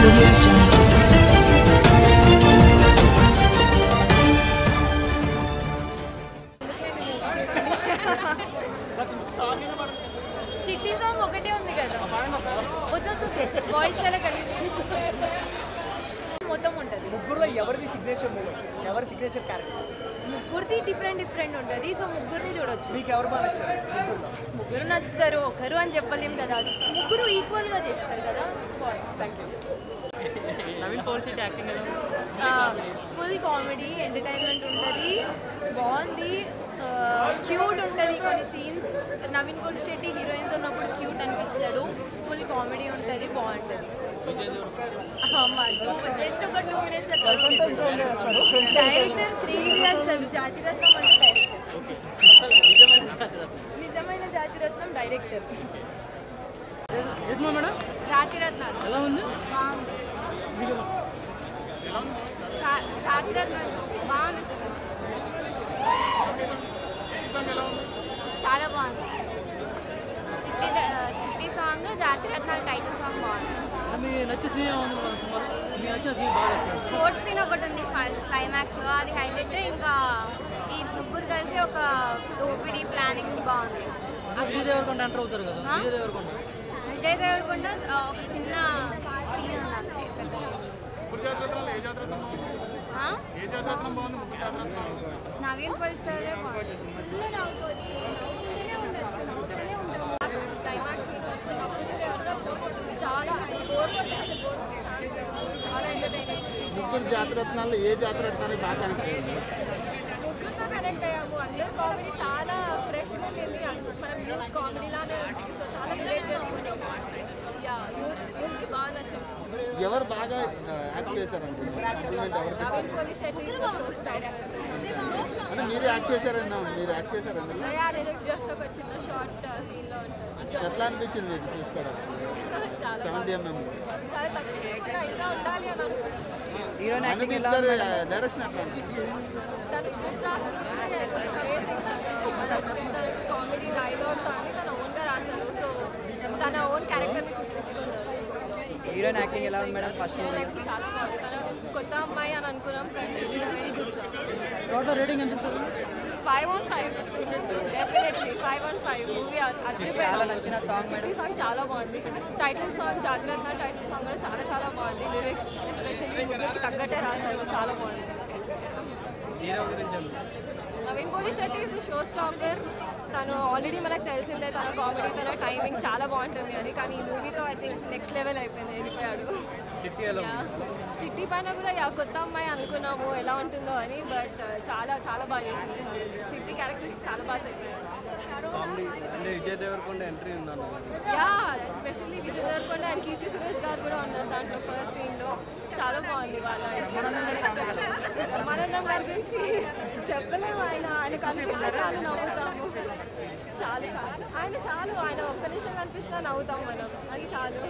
audio jungle. చిట్టి song ఒకటే ఉంది కదా వద్దు వాయిస్ చాలా కలిగి మొత్తం ఉంటుంది ముగ్గురులో ఎవరిది సిగ్నేచర్ మూవీ ఎవరి సిగ్నేచర్ క్యారెక్టర్ ముగ్గురిది డిఫరెంట్ డిఫరెంట్ ఉంటుంది సో ముగ్గురిని చూడొచ్చు మీకు ఎవరు బాగా నచ్చారు ముగ్గురులో ముగ్గురు నచ్చుతారు ఒకరు అని చెప్పలేం కదా ముగ్గురు ఈక్వల్గా చేస్తారు కదా thank you Naveen Polishetty acting ఎలా ఉంది? ఫుల్ కామెడీ ఎంటర్టైన్మెంట్ ఉంటుంది బాగుంది క్యూట్ ఉంటుంది కొన్ని సీన్స్ నవీన్ పోలి శెట్టి హీరోయిన్తో ఉన్నప్పుడు క్యూట్ అనిపిస్తాడు ఫుల్ కామెడీ ఉంటుంది బాగుంటుంది జస్ట్ ఒక టూ మినిట్స్ అట్లా వచ్చింది డైరెక్టర్ త్రీ అసలు జాతిరత్నం అంటే డైరెక్టర్ నిజమైన జాతిరత్నం డైరెక్టర్ యజమా మేడం జాతిరత్నాలు ఎలా ఉంది బాగుంది మీకు జా- జాతిరత్నాలు బాగుంది సార్ చాలా బాగుంది చిట్టి చిట్టి సాంగ్ జాతిరత్నాలు టైటిల్ సాంగ్ బాగుంది మీ నచ్చే సీన్ ఎలా ఉంది మేడం సినిమా మీ నచ్చిన సీన్ బాగా చెప్పండి. ఫోర్త్ సీన్ ఒకటి ఉంది క్లైమాక్స్లో అది హైలైట్ ఇంకా ఈ ముగ్గురు కలిసి ఒక దోపిడీ ప్లానింగ్ బాగుంది విజయ్ దేవరకొండ ఎంటర్ అవుతారు కదా ఆ? విజయ్ దేవరకొండ విజయ్ దేవరకొండ ఆ, ఒక చిన్న సీన్ ఉంది అంతే పెద్ద ఆ? నవీన్ పల్సరే బాగుంది ఫుల్ నవ్వుకోవచ్చు నవ్వుతూనే ఉండొచ్చు నవ్వుతూనే ఉండదు చాలా అసలు బోర్ కొట్టే అసలు బోర్ కొట్టే ఛాన్స్ లేదు చాలా ఎంటర్టైనింగ్ ముగ్గురు జాతరత్నాలు ఏ జాతరత్నానికి బాగా కనెక్ట్ అయ్యింది ముగ్గురుతో కనెక్ట్ అయ్యాము అందరూ కామెడీ చాలా ఫ్రెష్గా ఉండింది అందు- మనం యూత్ కామెడీలానే ఉంది సో చాలా రిలేట్ చేసుకుంటాం యా యూత్ యూత్కి బాగా నచ్చింది ఎవరు బాగా ఆ, యాక్ట్ చేశారండి కాంప్లిమెంట్ ఎవరికి నవీన్ పోలి శెట్టి షో స్టార్ అంటే మీరు యాక్ట్ చేశారన్నా మీరు యాక్ట్ చేశారండి జస్ట్ ఒక చిన్న షార్ట్ సీన్లో ఉంటుంది ఎట్లా అనిపించింది మీకు చూసుకోవడానికి చాలా సెవెంటీ ఎంఎం చాలా తక్కువ సేపు కూడా ఇంకా ఉండాలి అని అనుకుంటున్నాను అనుదీప్ గారు డైరెక్షన్ ఎట్లా అనిపించింది తన స్క్రిప్ట్ రాస్తుంటే కామెడీ డైలాగ్స్ అన్ని తన ఓన్గా రాశారు సో తన ఓన్ క్యారెక్టర్ని చూపించుకున్నారు హీరోయిన్ యాక్టింగ్ ఎలా ఉంది మేడం ఫస్ట్ మూవీ చాలా బాగుంది తన కొత్త అమ్మాయి అని అనుకున్నాం కానీ very good job total rating ఎంత ఇస్తారు five on five definitely five on five movie చాలా నచ్చిన సాంగ్ మేడం చిట్టి సాంగ్ చాలా బాగుంది టైటిల్ సాంగ్ జాగ్రత్త టైటిల్ సాంగ్ కూడా చాలా చాలా బాగుంది లిరిక్స్ ఎస్పెషల్లీ ముగ్గురికి తగ్గట్టే రాశారు చాలా బాగుంది హీరో గురించి Naveen Polishetty is show stopper తను ఆల్రెడీ మనకు తెలిసిందే తన కామెడీ తన టైమింగ్ చాలా బాగుంటుంది అని కానీ ఈ మూవీతో ఐ థింక్ నెక్స్ట్ లెవెల్ అయిపోయింది వెళ్ళిపోయాడు చిట్టి ఎలా Yeah. చిట్టి పైన కూడా యా కొత్త అమ్మాయి అనుకున్నాము ఎలా ఉంటుందో అని బట్ చాలా చాలా బాగా చేసింది చిట్టి క్యారెక్టర్ చాలా బాగా సెట్ కామెడీ అంటే విజయ్ దేవరకొండ ఎంట్రీ ఉందన్న yeah especially Vijay Devarakonda and Keerthy Suresh గారు కూడా ఉన్నారు దాంట్లో ఫస్ట్ సీన్లో చాలా బాగుంది వాళ్ళ మనన్నం గారి గురించి చెప్పలేము ఆయన ఆయన కనిపిస్తే చాలు నవ్వుతాము చాలు చాలు ఆయన చాలు ఆయన ఒక్క నిమిషం కనిపించినా నవ్వుతాం మనం అది చాలు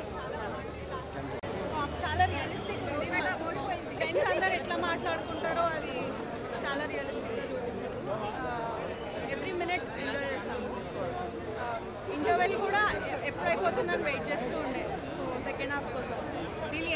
చాలా రియలిస్టిక్ ఉంది ఫ్రెండ్స్ అందరు ఎట్లా మాట్లాడుకుంటారో అది చాలా రియలిస్టిక్గా చూపించారు ఎవ్రీ మినిట్ ఎంజాయ్ చేసాము ఇంటర్వెల్ కూడా ఎ- ఎప్పుడు అయిపోతుందని వెయిట్ చేస్తూ ఉండే సో సెకండ్ హాఫ్ కోసం రియలీ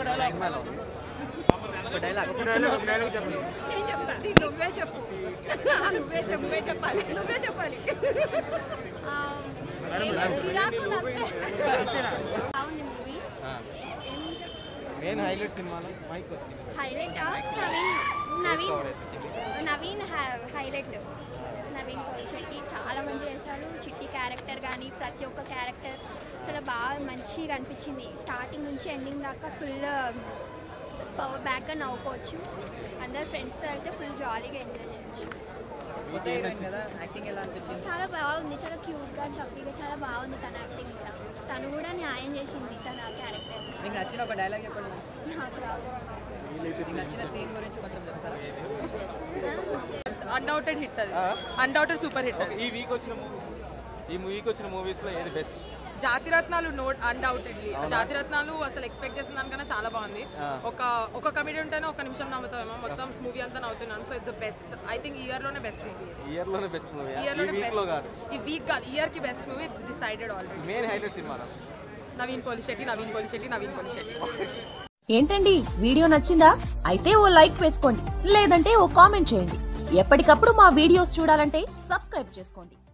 ఒక డైలాగ్ నేను చెప్తా నువ్వే చెప్పు నువ్వే చెప్పు నువ్వే చెప్పాలి నువ్వే చెప్పాలి ఆ, నాకు అంతే బాగుంది మూవీ మెయిన్ హైలైట్ సినిమాలో మైక్ వచ్చింది హైలైట్ నవీన్ నవీన్ నవీన్ హైలైట్ నవీన్ శెట్టి చాలా మంచి చేశాడు చిట్టి క్యారెక్టర్ కానీ ప్రతి ఒక్క క్యారెక్టర్ చాలా బాగా మంచిగా అనిపించింది స్టార్టింగ్ నుంచి ఎండింగ్ దాకా ఫుల్ పవర్ బ్యాక్గా నవ్వుకోవచ్చు అందరు ఫ్రెండ్స్తో అయితే ఫుల్ జాలీగా ఎంజాయ్ చేయొచ్చు కొత్త హీరోయిన్ కదా యాక్టింగ్ ఎలా అనిపించింది చాలా బాగుంది చాలా క్యూట్గా చప్పీగా చాలా బాగుంది తన యాక్టింగ్ కూడా తను కూడా న్యాయం చేసింది తన క్యారెక్టర్ మీకు నచ్చిన ఒక డైలాగ్ చెప్పండి మేడం. నాకు రాదు మీకు నచ్చిన సీన్ గురించి కొంచెం చెప్తారా అన్డౌటెడ్ హిట్ అది అన్డౌటెడ్ సూపర్ హిట్ అది ఈ వీక్ వచ్చిన మూవీస్ ఈ వీక్ వచ్చిన మూవీస్లో ఏది best Jathiratnalu note undoubtedly Jathiratnalu అసలు ఎక్స్పెక్ట్ చేసిన దానికన్నా చాలా బాగుంది ఒక ఒక కమిడీ ఉంటేనే ఒక నిమిషం నవ్వుతామేమో మొత్తం మూవీ అంతా నవ్వుతున్నాను so it's the best I think year లోనే బెస్ట్ మూవీ ఇయర్లోనే బెస్ట్ మూవీ ఇయర్ ఈ లోనే వీక్లో బెస్ట్ కాదు ఈ వీక్ కాదు ఇయర్ కి best movie it's decided already main highlight సినిమా నవీన్ పోలిశెట్టి నవీన్ పోలిశెట్టి నవీన్ పోలిశెట్టి ఏంటండి వీడియో నచ్చిందా అయితే ఓ లైక్ వేసుకోండి లేదంటే ఓ కామెంట్ చేయండి ఎప్పటికప్పుడు మా వీడియోస్ చూడాలంటే సబ్స్క్రైబ్ చేసుకోండి